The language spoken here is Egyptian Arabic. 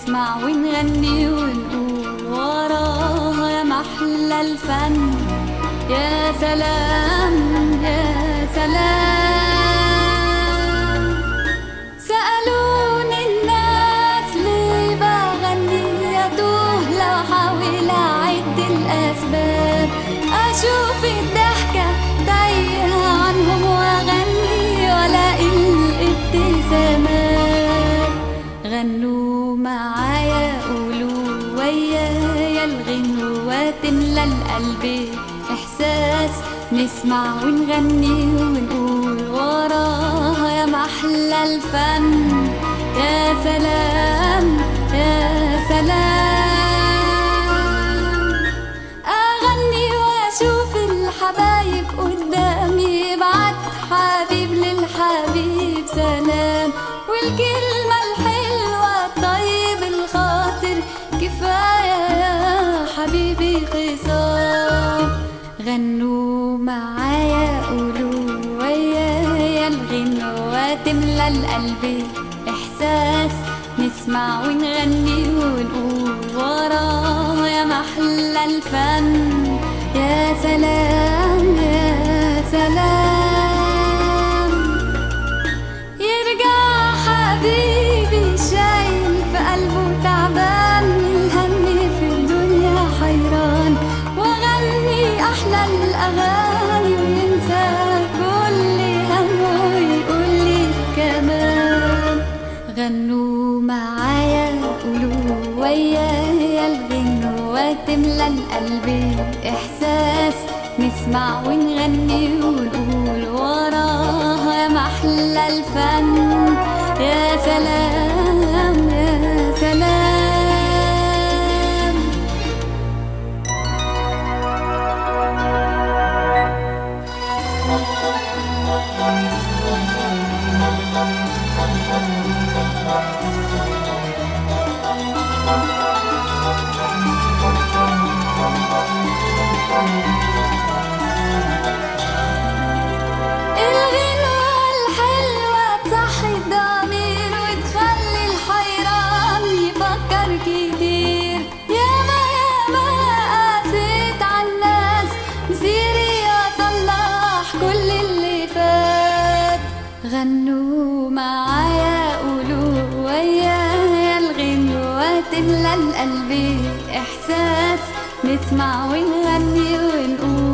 نسمع ونغني ونقول وراها يا محلى الفن يا سلام يا سلام سألوني الناس ليه بغني يتوه لو حاول أعد الأسباب أشوف الضحكة تايهة عنهم وأغني وألاقي الابتسامات غنوا معايا قولوا ويايا الغنوة تملى القلب إحساس نسمع ونغني ونقول وراها يا محلى الفن يا سلام يا سلام أغني وأشوف الحبايب قدامي بعت حبيب للحبيب سلام والكلمة الحلوة الطيب الخاطر كفاية يا حبيبي خصام غنوا معايا قولوا ويايا الغنوة تملى القلب إحساس نسمع ونغني ونقول وراها يا محلى الفن يا سلام يا سلام يرجع حبيبي شايل في قلبه تعبان من الهم في الدنيا حيران واغني احلى الاغاني وينسى كل همه ويقول لي كمان غنوا معايا قولوا ويايا الغنوة تملى القلب إحساس نسمع ونغني ونقول وراها يا محلى الفن يا سلام يا سلام الغنوة الحلوة تصحي الضمير وتخلي الحيران يفكر كتير ياما ياما قاسيت عالناس مسيري أصلح كل اللي فات غنوا معايا قولوا ويايا الغنوة تملى القلب إحساس نسمع ونغني ونقول